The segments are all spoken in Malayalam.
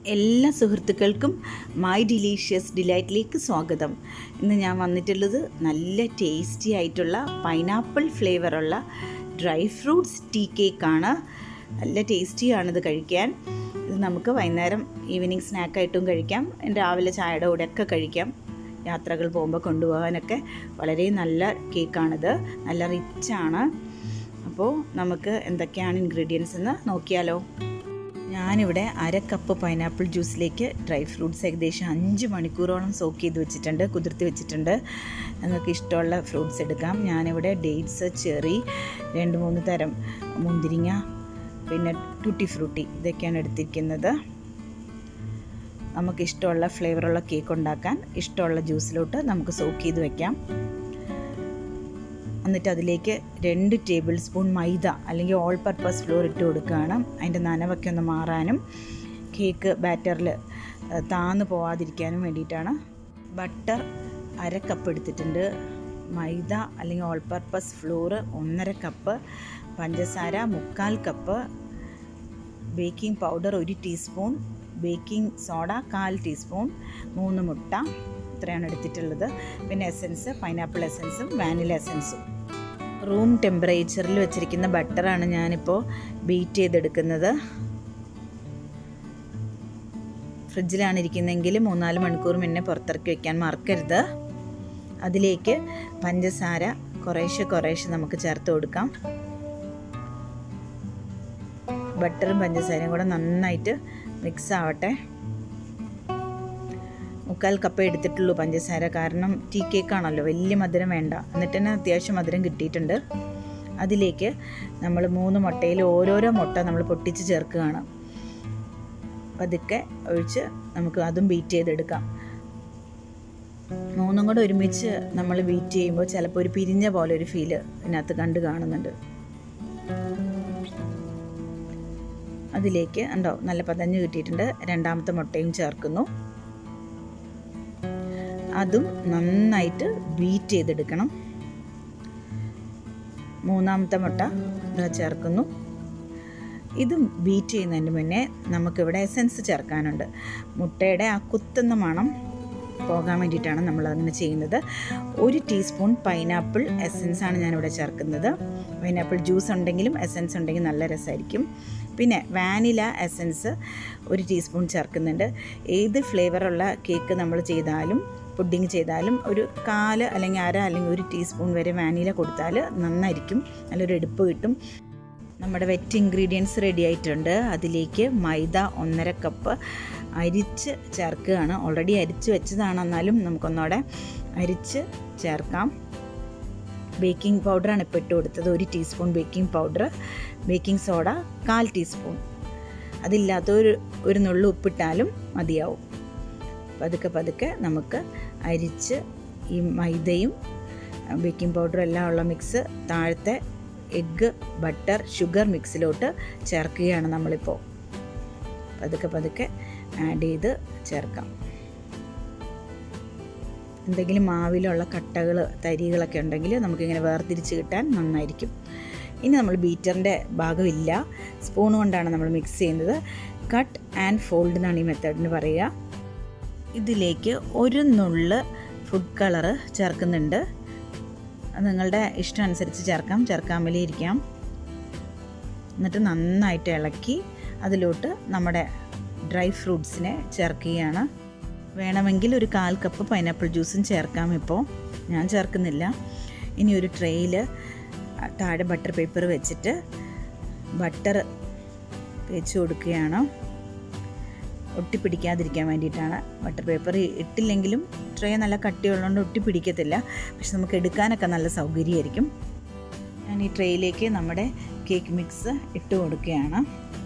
എല്ലാ സുഹൃത്തുക്കൾക്കും മൈ ഡിലീഷ്യസ് ഡിലൈറ്റിലേക്ക് സ്വാഗതം ഇന്ന് ഞാൻ വന്നിട്ടുള്ളത് നല്ല ടേസ്റ്റി ആയിട്ടുള്ള പൈനാപ്പിൾ ഫ്ലേവറുള്ള ഡ്രൈ ഫ്രൂട്ട്സ് ടീ കേക്കാണ് നല്ല ടേസ്റ്റിയാണിത് കഴിക്കാൻ ഇത് നമുക്ക് വൈകുന്നേരം ഈവനിങ് സ്നാക്കായിട്ടും കഴിക്കാം രാവിലെ ചായയുടെ കൂടെയൊക്കെ കഴിക്കാം യാത്രകൾ പോകുമ്പോൾ കൊണ്ടുപോകാനൊക്കെ വളരെ നല്ല കേക്കാണിത് നല്ല റിച്ചാണ് അപ്പോൾ നമുക്ക് എന്തൊക്കെയാണ് ഇൻഗ്രീഡിയൻസ് എന്ന് നോക്കിയാലോ ഞാനിവിടെ അര കപ്പ് പൈനാപ്പിൾ ജ്യൂസിലേക്ക് ഡ്രൈ ഫ്രൂട്ട്സ് ഏകദേശം അഞ്ച് മണിക്കൂറോളം സോക്ക് ചെയ്ത് വെച്ചിട്ടുണ്ട് കുതിർത്തി വെച്ചിട്ടുണ്ട് നിങ്ങൾക്ക് ഇഷ്ടമുള്ള ഫ്രൂട്ട്സ് എടുക്കാം ഞാനിവിടെ ഡേറ്റ്സ് ചെറി രണ്ട് മൂന്ന് തരം മുന്തിരിങ്ങ പിന്നെ ടൂട്ടി ഫ്രൂട്ടി ഇതൊക്കെയാണ് എടുത്തിരിക്കുന്നത് നമുക്ക് ഇഷ്ടമുള്ള ഫ്ലേവറുള്ള കേക്ക് ഉണ്ടാക്കാൻ ഇഷ്ടമുള്ള ജ്യൂസിലോട്ട് നമുക്ക് സോക്ക് ചെയ്ത് വെക്കാം എന്നിട്ട് അതിലേക്ക് രണ്ട് ടേബിൾ സ്പൂൺ മൈദ അല്ലെങ്കിൽ ഓൾ പർപ്പസ് ഫ്ലോർ ഇട്ട് കൊടുക്കുകയാണ് അതിൻ്റെ നനവൊക്കെ ഒന്ന് മാറാനും കേക്ക് ബാറ്ററിൽ താന്ന് പോവാതിരിക്കാനും വേണ്ടിയിട്ടാണ് ബട്ടർ അര കപ്പ് എടുത്തിട്ടുണ്ട് മൈദ അല്ലെങ്കിൽ ഓൾ പർപ്പസ് ഫ്ലോർ ഒന്നര കപ്പ് പഞ്ചസാര മുക്കാൽ കപ്പ് ബേക്കിംഗ് പൗഡർ ഒരു ടീസ്പൂൺ ബേക്കിംഗ് സോഡ കാൽ ടീസ്പൂൺ മൂന്ന് മുട്ട ഇത്രയാണ് എടുത്തിട്ടുള്ളത് പിന്നെ എസൻസ് പൈനാപ്പിൾ എസൻസും വാനില എസൻസും റൂം ടെമ്പറേച്ചറിൽ വെച്ചിരിക്കുന്ന ബട്ടറാണ് ഞാനിപ്പോൾ ബീറ്റ് ചെയ്തെടുക്കുന്നത് ഫ്രിഡ്ജിലാണ് ഇരിക്കുന്നതെങ്കിൽ മൂന്നാല് മണിക്കൂർ മുന്നേ പുറത്തിറക്കി വെക്കാൻ മറക്കരുത് അതിലേക്ക് പഞ്ചസാര കുറേശ്ശെ കുറേശ്ശെ നമുക്ക് ചേർത്ത് കൊടുക്കാം ബട്ടറും പഞ്ചസാരയും കൂടെ നന്നായിട്ട് മിക്സ് ആവട്ടെ മുക്കാൽ കപ്പ എടുത്തിട്ടുള്ളൂ പഞ്ചസാര കാരണം ടീ കേക്കാണല്ലോ വലിയ മധുരം വേണ്ട എന്നിട്ട് തന്നെ അത്യാവശ്യം മധുരം കിട്ടിയിട്ടുണ്ട് അതിലേക്ക് നമ്മൾ മൂന്ന് മുട്ടയിൽ ഓരോരോ മുട്ട നമ്മൾ പൊട്ടിച്ച് ചേർക്കുകയാണ് പതുക്കെ ഒഴിച്ച് നമുക്ക് അതും ബീറ്റ് ചെയ്തെടുക്കാം മൂന്നും കൂടെ ഒരുമിച്ച് നമ്മൾ ബീറ്റ് ചെയ്യുമ്പോൾ ചിലപ്പോൾ ഒരു പിരിഞ്ഞ പോലെ ഒരു ഫീല് ഇതിനകത്ത് കണ്ട് കാണുന്നുണ്ട് അതിലേക്ക് ഉണ്ടോ നല്ല പതഞ്ഞ് കിട്ടിയിട്ടുണ്ട് രണ്ടാമത്തെ മുട്ടയും ചേർക്കുന്നു അതും നന്നായിട്ട് ബീറ്റ് ചെയ്തെടുക്കണം മൂന്നാമത്തെ മുട്ട ഇതാ ചേർക്കുന്നു ഇതും ബീറ്റ് ചെയ്യുന്നതിന് മുന്നേ നമുക്കിവിടെ എസൻസ് ചേർക്കാനുണ്ട് മുട്ടയുടെ ആ കുത്തുന്ന മണം പോകാൻ വേണ്ടിയിട്ടാണ് നമ്മൾ അങ്ങനെ ചെയ്യുന്നത് ഒരു ടീസ്പൂൺ പൈനാപ്പിൾ എസൻസ് ആണ് ഞാനിവിടെ ചേർക്കുന്നത് പൈനാപ്പിൾ ജ്യൂസ് ഉണ്ടെങ്കിലും എസൻസ് ഉണ്ടെങ്കിൽ നല്ല രസമായിരിക്കും പിന്നെ വാനില എസൻസ് ഒരു ടീസ്പൂൺ ചേർക്കുന്നുണ്ട് ഏത് ഫ്ലേവറുള്ള കേക്ക് നമ്മൾ ചെയ്താലും പുഡിങ് ചെയ്താലും ഒരു കാല് അല്ലെങ്കിൽ അര അല്ലെങ്കിൽ ഒരു ടീസ്പൂൺ വരെ വാനില കൊടുത്താൽ നന്നായിരിക്കും നല്ലൊരു എടുപ്പ് കിട്ടും നമ്മുടെ വെറ്റ് ഇൻഗ്രീഡിയൻസ് റെഡി ആയിട്ടുണ്ട് അതിലേക്ക് മൈദ ഒന്നര കപ്പ് അരിച്ച് ചേർക്കുകയാണ് ഓൾറെഡി അരിച്ച് വെച്ചതാണ് എന്നാലും നമുക്കൊന്നോടെ അരിച്ച് ചേർക്കാം ബേക്കിംഗ് പൗഡറാണ് ഇപ്പോൾ ഇട്ട് കൊടുത്തത് ഒരു teaspoon baking powder baking soda കാൽ ടീസ്പൂൺ അതില്ലാത്ത ഒരു ഒരു നുള്ളു ഉപ്പിട്ടാലും മതിയാവും പതുക്കെ പതുക്കെ നമുക്ക് അരിച്ച് ഈ മൈദയും ബേക്കിംഗ് പൗഡറും എല്ലാം ഉള്ള മിക്സ് താഴത്തെ എഗ്ഗ് ബട്ടർ ഷുഗർ മിക്സിലോട്ട് ചേർക്കുകയാണ് നമ്മളിപ്പോൾ പതുക്കെ പതുക്കെ ആഡ് ചെയ്ത് ചേർക്കാം എന്തെങ്കിലും മാവിലുള്ള കട്ടകൾ തരികളൊക്കെ ഉണ്ടെങ്കിൽ നമുക്കിങ്ങനെ വേർതിരിച്ച് കിട്ടാൻ നന്നായിരിക്കും ഇനി നമ്മൾ ബീറ്ററിൻ്റെ ഭാഗമില്ല സ്പൂൺ കൊണ്ടാണ് നമ്മൾ മിക്സ് ചെയ്യുന്നത് കട്ട് ആൻഡ് ഫോൾഡ് എന്നാണ് ഈ മെത്തേഡിന് പറയുക ഇതിലേക്ക് ഒരു നുള്ള് ഫുഡ് കളറ് ചേർക്കുന്നുണ്ട് അത് നിങ്ങളുടെ ഇഷ്ടം അനുസരിച്ച് ചേർക്കാം ചേർക്കാമലേ ഇരിക്കാം എന്നിട്ട് നന്നായിട്ട് ഇളക്കി അതിലോട്ട് നമ്മുടെ ഡ്രൈ ഫ്രൂട്ട്സിനെ ചേർക്കുകയാണ് വേണമെങ്കിൽ ഒരു കാൽ കപ്പ് പൈനാപ്പിൾ ജ്യൂസും ചേർക്കാം ഇപ്പോൾ ഞാൻ ചേർക്കുന്നില്ല ഇനി ഒരു ട്രെയിൽ താഴെ ബട്ടർ പേപ്പർ വെച്ചിട്ട് ബട്ടർ തേച്ച് കൊടുക്കുകയാണ് ഒട്ടിപ്പിടിക്കാതിരിക്കാൻ വേണ്ടിയിട്ടാണ് ബട്ടർ പേപ്പർ ഇട്ടില്ലെങ്കിലും ട്രേ നല്ല കട്ടിയുള്ളതുകൊണ്ട് ഒട്ടിപ്പിടിക്കത്തില്ല പക്ഷെ നമുക്ക് എടുക്കാനൊക്കെ നല്ല സൗകര്യമായിരിക്കും ഞാൻ ഈ ട്രേയിലേക്ക് നമ്മുടെ കേക്ക് മിക്സ് ഇട്ട് കൊടുക്കുകയാണ്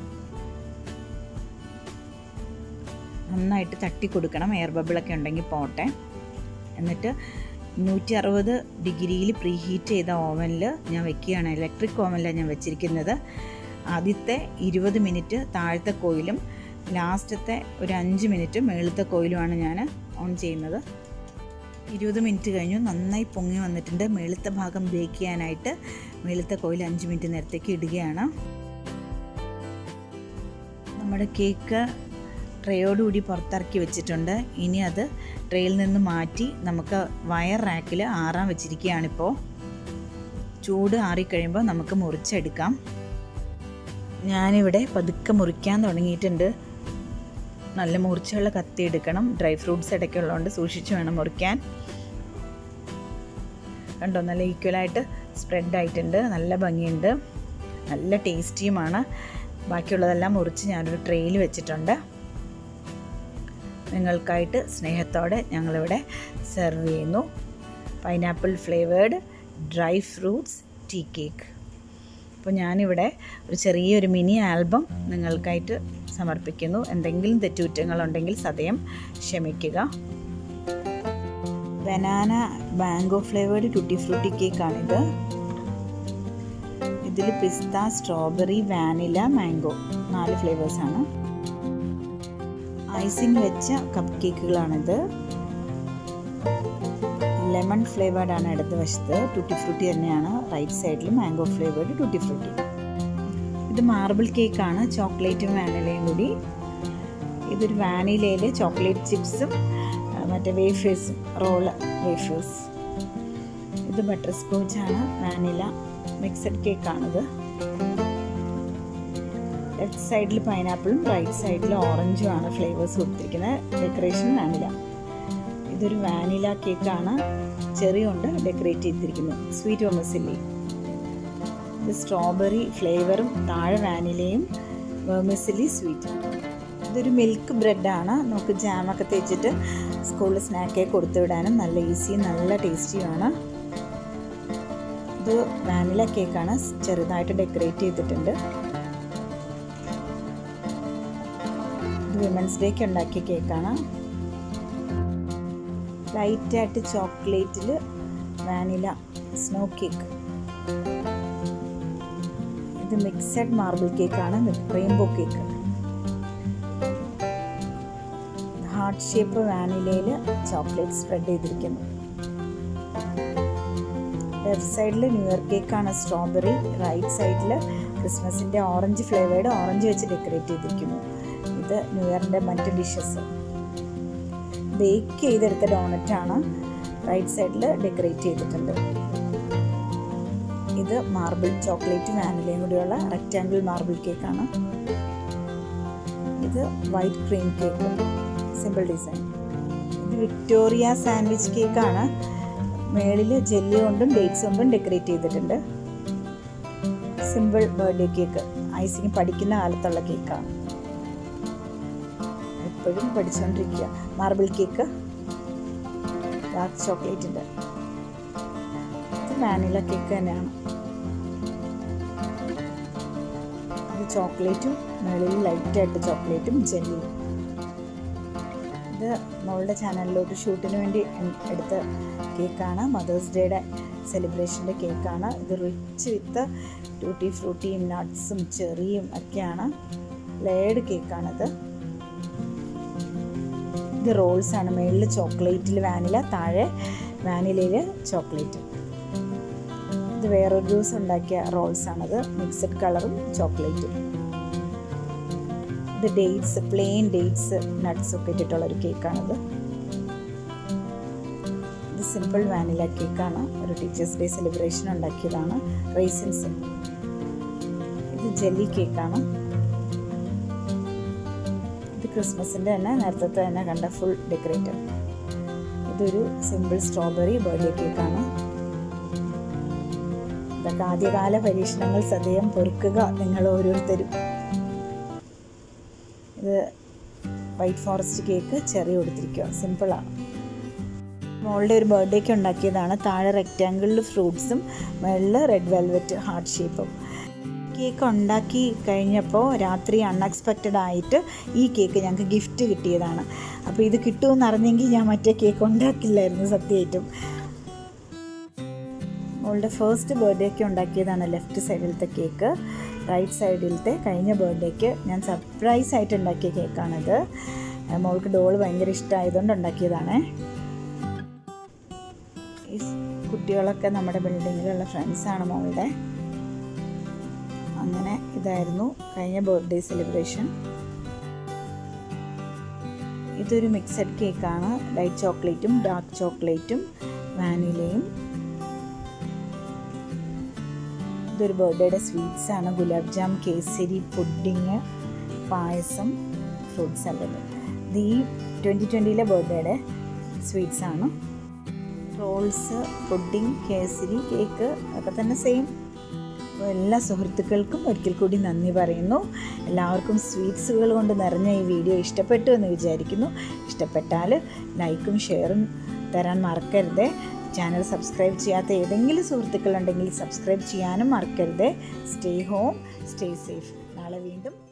നന്നായിട്ട് തട്ടി കൊടുക്കണം എയർ ബബിളൊക്കെ ഉണ്ടെങ്കിൽ പോട്ടെ എന്നിട്ട് നൂറ്റി അറുപത് ഡിഗ്രിയിൽ പ്രീ ഹീറ്റ് ചെയ്ത ഓവനിൽ ഞാൻ വെക്കുകയാണ് ഇലക്ട്രിക് ഓവനിലാണ് ഞാൻ വെച്ചിരിക്കുന്നത് ആദ്യത്തെ ഇരുപത് മിനിറ്റ് താഴത്തെ കോയിലും ലാസ്റ്റത്തെ ഒരു അഞ്ച് മിനിറ്റ് മേളത്തെ കോയിലുമാണ് ഞാൻ ഓൺ ചെയ്യുന്നത് ഇരുപത് മിനിറ്റ് കഴിഞ്ഞു നന്നായി പൊങ്ങി വന്നിട്ടുണ്ട് മേളത്തെ ഭാഗം ബേക്ക് ചെയ്യാനായിട്ട് മേളത്തെ കോയിൽ അഞ്ച് മിനിറ്റ് നേരത്തേക്ക് ഇടുകയാണ് നമ്മുടെ കേക്ക് ട്രേയോടുകൂടി പുറത്തിറക്കി വെച്ചിട്ടുണ്ട് ഇനി അത് ട്രേയിൽ നിന്ന് മാറ്റി നമുക്ക് വയർ റാക്കിൽ ആറാൻ വെച്ചിരിക്കുകയാണിപ്പോൾ ചൂട് ആറിക്കഴിയുമ്പോൾ നമുക്ക് മുറിച്ചെടുക്കാം ഞാനിവിടെ പതുക്കെ മുറിക്കാൻ തുടങ്ങിയിട്ടുണ്ട് നല്ല മുറിച്ചുള്ള കത്തി എടുക്കണം ഡ്രൈ ഫ്രൂട്ട്സ് ഇടയ്ക്കുള്ളതുകൊണ്ട് സൂക്ഷിച്ച് വേണം മുറിക്കാൻ കണ്ടോ നല്ല ഈക്വലായിട്ട് സ്പ്രെഡ് ആയിട്ടുണ്ട് നല്ല ഭംഗിയുണ്ട് നല്ല ടേസ്റ്റിയുമാണ് ബാക്കിയുള്ളതെല്ലാം മുറിച്ച് ഞാനൊരു ട്രെയിൽ വെച്ചിട്ടുണ്ട് നിങ്ങൾക്കായിട്ട് സ്നേഹത്തോടെ ഞങ്ങളിവിടെ സെർവ് ചെയ്യുന്നു pineapple flavoured dry fruits tea cake അപ്പോൾ ഞാനിവിടെ ഒരു ചെറിയൊരു മിനി ആൽബം നിങ്ങൾക്കായിട്ട് സമർപ്പിക്കുന്നു എന്തെങ്കിലും തെറ്റുകുറ്റങ്ങളുണ്ടെങ്കിൽ സദയം ക്ഷമിക്കുക banana mango flavoured tutti frutti കേക്കാണിത് ഇതിൽ പിസ്ത സ്ട്രോബെറി വാനില മാംഗോ നാല് ഫ്ലേവേഴ്സാണ് ഐസിങ് വെച്ച കപ്പ് കേക്കുകളാണിത് ലെമൺ ഫ്ലേവേർഡ് ആണ് ഇടത് വശത്ത് ടൂട്ടി ഫ്രൂട്ടി തന്നെയാണ് റൈറ്റ് സൈഡിൽ മാംഗോ ഫ്ലേവേർഡ് ടൂട്ടി ഫ്രൂട്ടി ഇത് മാർബിൾ കേക്കാണ് ചോക്ലേറ്റും വാനിലയും കൂടി ഇതൊരു വാനിലയിൽ ചോക്ലേറ്റ് ചിപ്സും മറ്റേ വേഫേഴ്സും റോള് വേഫേഴ്സ് ഇത് ബട്ടർ സ്കോച്ചാണ് വാനില മിക്സഡ് കേക്കാണിത് ലെഫ്റ്റ് സൈഡിൽ പൈനാപ്പിളും റൈറ്റ് സൈഡിൽ ഓറഞ്ചും ആണ് ഫ്ലേവേഴ്സ് കൊടുത്തിരിക്കുന്നത് ഡെക്കറേഷൻ വാനില ഇതൊരു വാനില കേക്കാണ് ചെറി കൊണ്ട് ഡെക്കറേറ്റ് ചെയ്തിരിക്കുന്നു സ്വീറ്റ് ഒമസില്ലി ഇത് സ്ട്രോബെറി ഫ്ലേവറും താഴെ വാനിലയും വെർമിസിലി സ്വീറ്റ് ഇതൊരു മിൽക്ക് ബ്രെഡാണ് നമുക്ക് ജാമൊക്കെ തേച്ചിട്ട് സ്കൂളിൽ സ്നാക്കൊക്കെ കൊടുത്തു വിടാനും നല്ല ഈസി നല്ല ടേസ്റ്റിയുമാണ് ഇത് വാനില കേക്കാണ് ചെറുതായിട്ട് ഡെക്കറേറ്റ് ചെയ്തിട്ടുണ്ട് ഇത് വിമൻസ് ഡേക്ക് ഉണ്ടാക്കിയ കേക്കാണ് ലൈറ്റായിട്ട് ചോക്ലേറ്റിൽ വാനില സ്നോ കേക്ക് ഇത് മിക്സഡ് മാർബിൾ കേക്കാണ് റെയിൻബോ കേക്ക് ഹാർട്ട് ഷേപ്പ് വാനിലയിൽ ചോക്ലേറ്റ് സ്പ്രെഡ് ചെയ്തിരിക്കുന്നു ലെഫ്റ്റ് സൈഡിൽ ന്യൂ ഇയർ കേക്കാണ് സ്ട്രോബെറി റൈറ്റ് സൈഡിൽ ക്രിസ്മസിൻ്റെ ഓറഞ്ച് ഫ്ലേവേർഡ് ഓറഞ്ച് വെച്ച് ഡെക്കറേറ്റ് ചെയ്തിരിക്കുന്നു ഇത് ന്യൂ ഇയറിൻ്റെ മറ്റ് ഡിഷസ് ബേക്ക് ചെയ്തെടുത്ത ഡോണറ്റാണ് റൈറ്റ് സൈഡിൽ ഡെക്കറേറ്റ് ചെയ്തിട്ടുണ്ട് ഇത് മാർബിൾ ചോക്ലേറ്റ് വാനിലയും കൂടിയുള്ള റെക്റ്റാങ്കിൾ മാർബിൾ കേക്കാണ് ഇത് white cream cake simple design ഇത് വിക്ടോറിയ സാൻഡ്വിച്ച് കേക്കാണ് മേളിൽ ജെല്ലി കൊണ്ടും ഡേറ്റ്സ് കൊണ്ടും ഡെക്കറേറ്റ് ചെയ്തിട്ടുണ്ട് സിമ്പിൾ ബർത്ത്ഡേ കേക്ക് ഐസിങ് പഠിക്കുന്ന കാലത്തുള്ള കേക്കാണ് എപ്പോഴും പഠിച്ചുകൊണ്ടിരിക്കുക മാർബിൾ കേക്ക് ഡാർക്ക് ചോക്ലേറ്റിൻ്റെ ഇത് വാനില കേക്ക് തന്നെയാണ് ഇത് ചോക്ലേറ്റും മുകളിൽ ലൈറ്റായിട്ട് ചോക്ലേറ്റും ജെല്ലിയും ഇത് മോളുടെ ചാനലിലോട്ട് ഷൂട്ടിന് വേണ്ടി എടുത്ത കേക്കാണ് മദേഴ്സ് ഡേയുടെ സെലിബ്രേഷൻ്റെ കേക്കാണ് ഇത് റിച്ച് വിത്ത് ട്യൂട്ടി ഫ്രൂട്ടിയും നട്ട്സും ചെറിയും ഒക്കെയാണ് ലേഡ് കേക്കാണിത് ഇത് റോൾസ് ആണ് മേളിൽ ചോക്ലേറ്റിൽ വാനില താഴെ വാനിലയിൽ ചോക്ലേറ്റ് ഇത് വേറൊരു ദിവസം ഉണ്ടാക്കിയ റോൾസ് ആണത് മിക്സഡ് കളറും ചോക്ലേറ്റും ഇത് ഡേറ്റ്സ് പ്ലെയിൻ ഡേറ്റ്സ് നട്ട്സ് ഒക്കെ ഇട്ടിട്ടുള്ള ഒരു കേക്കാണിത് ഇത് സിമ്പിൾ വാനില കേക്കാണ് ഒരു ടീച്ചേഴ്സ് ഡേ സെലിബ്രേഷൻ ഉണ്ടാക്കിയതാണ് റൈസിൻസ് ഇത് ജെല്ലി കേക്കാണ് ഇത് ക്രിസ്മസിൻ്റെ തന്നെ നേരത്തെ തന്നെ കണ്ട ഫുൾ ഡെക്കറേറ്റഡ് ഇതൊരു സിമ്പിൾ സ്ട്രോബെറി ബർത്ത്ഡേ കേക്കാണ് ഇതൊക്കെ ആദ്യകാല പരീക്ഷണങ്ങൾ സദയം പൊറുക്കുക നിങ്ങൾ ഓരോരുത്തരും ഇത് വൈറ്റ് ഫോറസ്റ്റ് കേക്ക് ചെറിയ കൊടുത്തിരിക്കുക സിമ്പിളാണ് മോളുടെ ഒരു ബർത്ത്ഡേക്ക് ഉണ്ടാക്കിയതാണ് താഴെ റെക്റ്റാങ്കിളിൽ ഫ്രൂട്ട്സും മുകളിൽ റെഡ് വെൽവെറ്റ് ഹാർട്ട് ഷേപ്പും കേക്ക് ഉണ്ടാക്കി കഴിഞ്ഞപ്പോൾ രാത്രി അൺഎക്സ്പെക്റ്റഡ് ആയിട്ട് ഈ കേക്ക് ഞങ്ങൾക്ക് ഗിഫ്റ്റ് കിട്ടിയതാണ് അപ്പോൾ ഇത് കിട്ടുമെന്ന് അറിഞ്ഞെങ്കിൽ ഞാൻ മറ്റേ കേക്ക് ഉണ്ടാക്കില്ലായിരുന്നു സത്യമായിട്ടും മോളുടെ ഫസ്റ്റ് ബർത്ത്ഡേക്ക് ഉണ്ടാക്കിയതാണ് ലെഫ്റ്റ് സൈഡിലത്തെ കേക്ക് റൈറ്റ് സൈഡിലത്തെ കഴിഞ്ഞ ബർത്ത്ഡേക്ക് ഞാൻ സർപ്രൈസ് ആയിട്ട് ഉണ്ടാക്കിയ കേക്കാണിത് മോൾക്ക് ഡോൾ ഭയങ്കര ഇഷ്ടമായതുകൊണ്ട് ഉണ്ടാക്കിയതാണ് ഈ കുട്ടികളൊക്കെ നമ്മുടെ ബിൽഡിങ്ങിലുള്ള ഫ്രണ്ട്സാണ് മോളുടെ അങ്ങനെ ഇതായിരുന്നു കഴിഞ്ഞ ബർത്ത്ഡേ സെലിബ്രേഷൻ ഇതൊരു മിക്സഡ് കേക്കാണ് ലൈറ്റ് ചോക്ലേറ്റും ഡാർക്ക് ചോക്ലേറ്റും വാനിലയും ഇതൊരു ബർത്ത്ഡേയുടെ സ്വീറ്റ്സ് ആണ് gulab jam kesari pudding payasam fruit salad ഇത് ഈ ട്വൻറ്റി ട്വൻറ്റിയിലെ ബർത്ത്ഡേയുടെ സ്വീറ്റ്സ് ആണ് റോൾസ് പുഡിങ് കേസരി കേക്ക് ഒക്കെ തന്നെ സെയിം അപ്പോൾ എല്ലാ സുഹൃത്തുക്കൾക്കും ഒരിക്കൽ കൂടി നന്ദി പറയുന്നു എല്ലാവർക്കും സ്വീറ്റ്സുകൾ കൊണ്ട് നിറഞ്ഞ ഈ വീഡിയോ ഇഷ്ടപ്പെട്ടു എന്ന് വിചാരിക്കുന്നു ഇഷ്ടപ്പെട്ടാൽ ലൈക്കും ഷെയറും തരാൻ മറക്കരുത് ചാനൽ സബ്സ്ക്രൈബ് ചെയ്യാത്ത ഏതെങ്കിലും സുഹൃത്തുക്കളുണ്ടെങ്കിൽ സബ്സ്ക്രൈബ് ചെയ്യാനും മറക്കരുത് സ്റ്റേ ഹോം സ്റ്റേ സേഫ് നാളെ വീണ്ടും